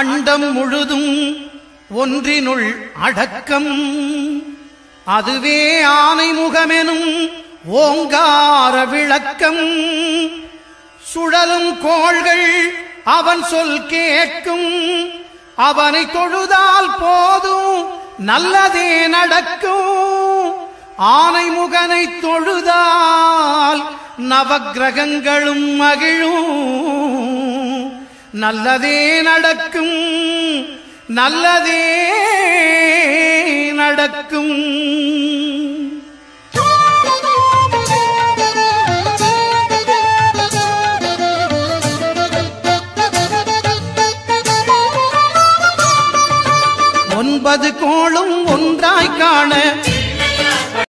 அண்டம் முழுதும் ஒன்றினுள் அடக்கம் அதுவே ஆனை முகமெனும் ஓங்கார விளக்கம் சுழலும் கோள்கள் அவன் சொல் கேட்கும் அவனை தொழுதால் போதும் நல்லதே நடக்கும் ஆனை முகனை தொழுதால் நவக்கிரகங்களும் மகிழும் நல்லதே நடக்கும் நல்லதே நடக்கும் ஒன்பது கோளும் ஒன்றாய் காண